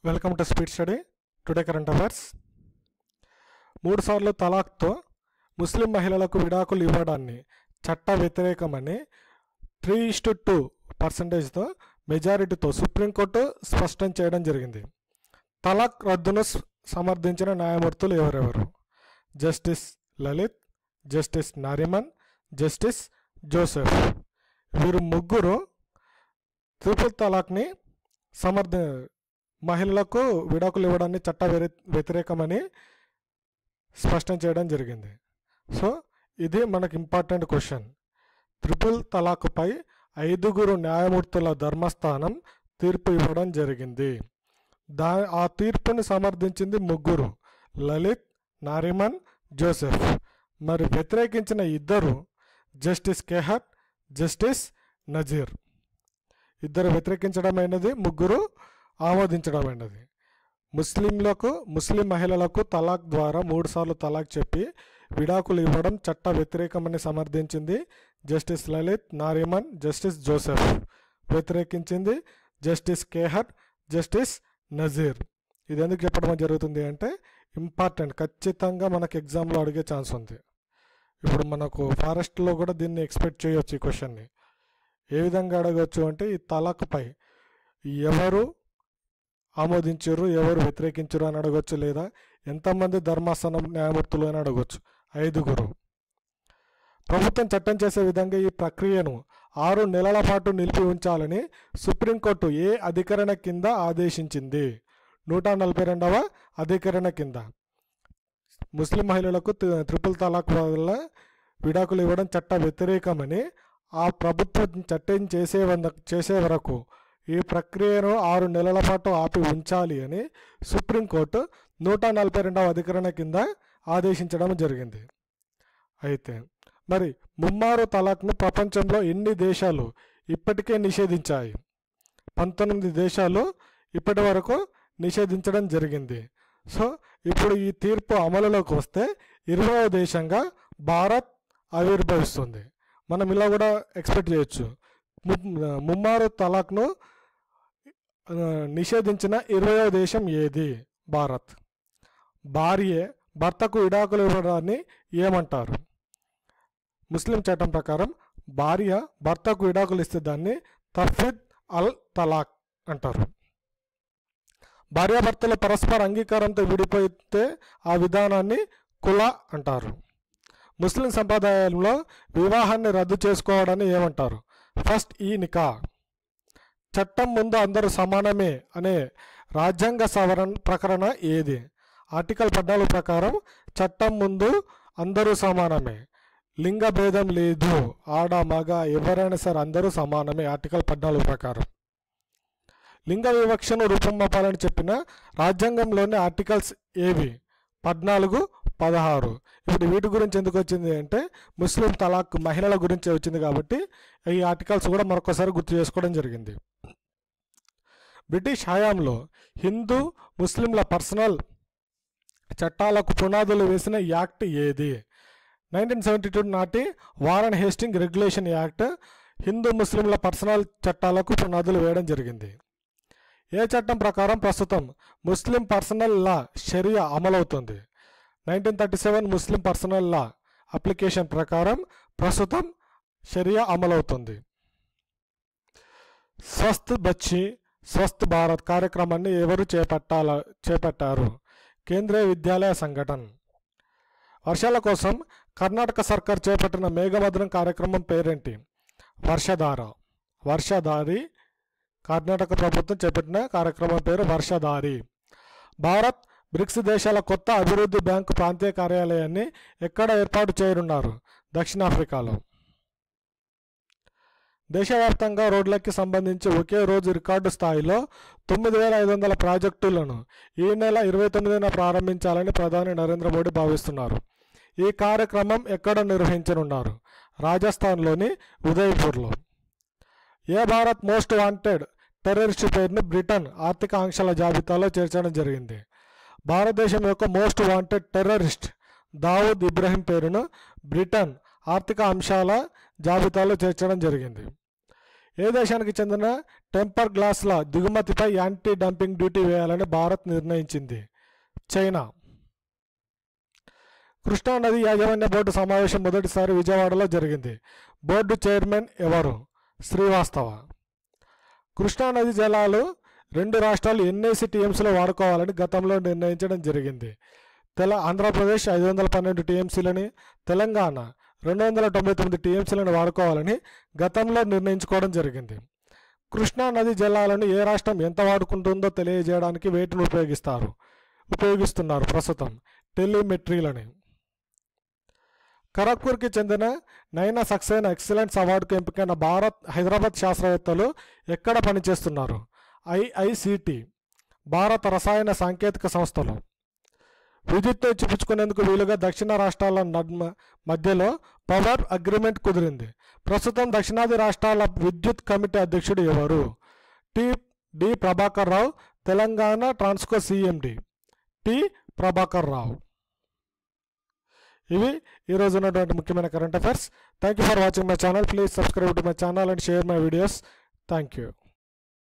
welcome to speed study today current affairs మూడు సార్లు తలాక్తో ముస్లిం మహిళలకు విడాకులు ఇవ్వడాన్ని చట్ట వ్యతిరేకమని త్రీ ఇస్టు టూ పర్సంటేజ్తో మెజారిటీతో సుప్రీంకోర్టు స్పష్టం చేయడం జరిగింది తలాక్ రద్దును స- సమర్థించిన న్యాయమూర్తులు ఎవరెవరు justice Lalit justice Nariman justice Joseph వీరు ముగ్గురు త్రిపుల్ తలాక్ని సమర్థ మహిళలకు విడాకులు ఇవ్వడాన్ని చట్ట వ్యతి- వ్యతిరేకమని స్పష్టం చేయడం జరిగింది సో ఇది మనకు ఇంపార్టెంట్ క్వశ్చన్ త్రిపుల్ తలాక్పై ఐదుగురు న్యాయమూర్తుల ధర్మస్థానం తీర్పు ఇవ్వడం జరిగింది దా ఆ తీర్పుని సమర్థించింది ముగ్గురు లలిత్ నారిమన్ జోసెఫ్ మరి వ్యతిరేకించిన ఇద్దరు జస్టిస్ కెహర్ జస్టిస్ నజీర్ ఇద్దరు వ్యతిరేకించడమైనది ముగ్గురు ఆమోదించడమైనది ముస్లింలకు ముస్లిం మహిళలకు తలాక్ ద్వారా మూడుసార్లు తలాక్ చెప్పి విడాకులు ఇవ్వడం చట్ట వ్యతిరేకమని సమర్థించింది జస్టిస్ లలిత్ నారిమన్ జస్టిస్ జోసెఫ్ వ్యతిరేకించింది జస్టిస్ కేహర్ జస్టిస్ నజీర్ ఇది ఎందుకు చెప్పడం జరుగుతుంది అంటే ఇంపార్టెంట్ ఖచ్చితంగా మనకు ఎగ్జామ్లో అడిగే ఛాన్స్ ఉంది ఇప్పుడు మనకు ఫారెస్ట్లో కూడా దీన్ని ఎక్స్పెక్ట్ చేయొచ్చు ఈ క్వశ్చన్ని ఏ విధంగా అడగవచ్చు అంటే ఈ తలాక్పై ఎవరు ఆమోదించారు ఎవరు వ్యతిరేకించారు అని అడగొచ్చు లేదా ఎంతమంది ధర్మాసనం న్యాయమూర్తులు అని అడగొచ్చు ఐదుగురు ప్రభుత్వం చట్టం చేసే విధంగా ఈ ప్రక్రియను ఆరు నెలల పాటు నిలిపి ఉంచాలని సుప్రీంకోర్టు ఏ అధికరణ కింద ఆదేశించింది నూట నలభై రెండవ అధికరణ కింద ముస్లిం మహిళలకు త్రి- త్రిపుల్ తలాక్ వల్ల విడాకులు ఇవ్వడం చట్ట వ్యతిరేకమని ఆ ప్రభుత్వం చట్టం చేసే వంద- చేసే వరకు ఈ ప్రక్రియను ఆరు నెలల పాటు ఆపి ఉంచాలి అని సుప్రీంకోర్టు నూట నలభై రెండవ అధికరణ కింద ఆదేశించడం జరిగింది అయితే మరి ముమ్మారు తలాక్ను ప్రపంచంలో ఎన్ని దేశాలు ఇప్పటికే నిషేధించాయి పంతొమ్మిది దేశాలు ఇప్పటి వరకు నిషేధించడం జరిగింది సో ఇప్పుడు ఈ తీర్పు అమలులోకి వస్తే ఇరవై దేశంగా భారత్ ఆవిర్భవిస్తుంది మనం ఇలా కూడా ఎక్స్పెక్ట్ చేయొచ్చు ము- ముమ్మారు తలాక్ను ఆ, నిషేధించిన ఇరవయో దేశం ఏది భారత్ భార్యే భర్తకు విడాకులు ఇవ్వడాన్ని ఏమంటారు ముస్లిం చట్టం ప్రకారం భార్య భర్తకు విడాకులు ఇస్తే దాన్ని తఫిద్ అల్ తలాక్ అంటారు భార్యాభర్తలు పరస్పర అంగీకారంతో విడిపోతే ఆ విధానాన్ని కుల అంటారు ముస్లిం సంప్రదాయంలో వివాహాన్ని రద్దు చేసుకోవడాన్ని ఏమంటారు ఫస్ట్ ఈ నికా చట్టం ముందు అందరూ సమానమే అనే రాజ్యాంగ సవరణ ప్రకరణ ఏది ఆర్టికల్ పద్నాలుగు ప్రకారం చట్టం ముందు అందరూ సమానమే లింగ భేదం లేదు ఆడ మగ ఎవరైనా సరే అందరూ సమానమే ఆర్టికల్ పద్నాలుగు ప్రకారం లింగ వివక్షను రూపొందాలని చెప్పిన రాజ్యాంగంలోని ఆర్టికల్స్ ఏవి పద్నాలుగు పదహారు ఇప్పుడు వీటి గురించి ఎందుకు వచ్చింది అంటే ముస్లిం తలాక్ మహిళల గురించి వచ్చింది కాబట్టి ఈ ఆర్టికల్స్ కూడా మరొకసారి గుర్తు చేసుకోవడం జరిగింది బ్రిటిష్ హయాంలో హిందూ ముస్లింల పర్సనల్ చట్టాలకు పునాదులు వేసిన యాక్ట్ ఏది నైన్టీన్ సెవెంటీ టూ నాటి Warren Hasting regulation act Hindu ముస్లింల పర్సనల్ చట్టాలకు పునాదులు వేయడం జరిగింది ఏ చట్టం ప్రకారం ప్రస్తుతం ముస్లిం పర్సనల్ లా షరియా అమలవుతుంది నైన్టీన్ థర్టీ సెవెన్ ముస్లిం పర్సనల్ లా అప్లికేషన్ ప్రకారం ప్రస్తుతం షరియా అమలవుతుంది స్వస్థ్ బచ్చి స్వస్థ్ భారత్ కార్యక్రమాన్ని ఎవరు చేపట్టాల చేపట్టారు కేంద్రీయ విద్యాలయ సంఘటన వర్షాల కోసం కర్ణాటక సర్కార్ చేపట్టిన మేఘమద్రం కార్యక్రమం పేరేంటి వర్షధార వర్షధారి కర్ణాటక ప్రభుత్వం చేపట్టిన కార్యక్రమం పేరు వర్షధారి భారత్ బ్రిక్స్ దేశాల కొత్త అభివృద్ధి బ్యాంకు ప్రాంతీయ కార్యాలయాన్ని ఎక్కడ ఏర్పాటు చేయనున్నారు దక్షిణాఫ్రికాలో దేశవ్యాప్తంగా రోడ్లకి సంబంధించి ఒకే రోజు రికార్డు స్థాయిలో తొమ్మిది వేల ఐదు వందల ప్రాజెక్టులను ఈ నెల ఇరవై తొమ్మిదిన ప్రారంభించాలని ప్రధాని నరేంద్ర మోడీ భావిస్తున్నారు ఈ కార్యక్రమం ఎక్కడ నిర్వహించనున్నారు రాజస్థాన్లోని ఉదయ్పూర్లో ఏ భారత్ మోస్ట్ వాంటెడ్ టెర్రరిస్ట్ పేరును బ్రిటన్ ఆర్థిక ఆంక్షల జాబితాలో చేర్చడం జరిగింది భారతదేశం యొక్క most wanted terrorist Dawood Ibrahim పేరును బ్రిటన్ ఆర్థిక అంశాల జాబితాలో చేర్చడం జరిగింది ఏ దేశానికి చెందిన టెంపర్ గ్లాసుల దిగుమతిపై యాంటీ డంపింగ్ డ్యూటీ వేయాలని భారత్ నిర్ణయించింది చైనా కృష్ణానది యాజమాన్య బోర్డు సమావేశం మొదటిసారి విజయవాడలో జరిగింది బోర్డు చైర్మన్ ఎవరు శ్రీవాస్తవ కృష్ణానది జలాలు రెండు రాష్ట్రాలు ఎన్ఏసి టీఎంసీలో వాడుకోవాలని గతంలో నిర్ణయించడం జరిగింది తెల ఆంధ్రప్రదేశ్ ఐదు వందల పన్నెండు టీఎంసీలని తెలంగాణ రెండు వందల తొంభై తొమ్మిది టీఎంసీలను వాడుకోవాలని గతంలో నిర్ణయించుకోవడం జరిగింది కృష్ణా నది జలాలను ఏ రాష్ట్రం ఎంత వాడుకుంటుందో తెలియజేయడానికి వేటిని ఉపయోగిస్తారు ఉపయోగిస్తున్నారు ప్రస్తుతం టెలిమెట్రీలని ఖరగ్పూర్కి చెందిన నైనా సక్సేనా ఎక్సలెన్స్ అవార్డుకు ఎంపికైన భారత్ హైదరాబాద్ శాస్త్రవేత్తలు ఎక్కడ పనిచేస్తున్నారు ఐఐసిటి భారత రసాయన సాంకేతిక సంస్థలు విద్యుత్తో ఇచ్చిపుచ్చుకునేందుకు వీలుగా దక్షిణ రాష్ట్రాల నడ్మ మధ్యలో పవర్ అగ్రిమెంట్ కుదిరింది ప్రస్తుతం దక్షిణాది రాష్ట్రాల విద్యుత్ కమిటీ అధ్యక్షుడు ఎవరు T D Prabhakar Rao Telangana Transco CMD T Prabhakar Rao ఇవి ఈరోజు ఉన్నటువంటి ముఖ్యమైన current affairs thank you for watching my channel please subscribe to my channel and share my videos thank you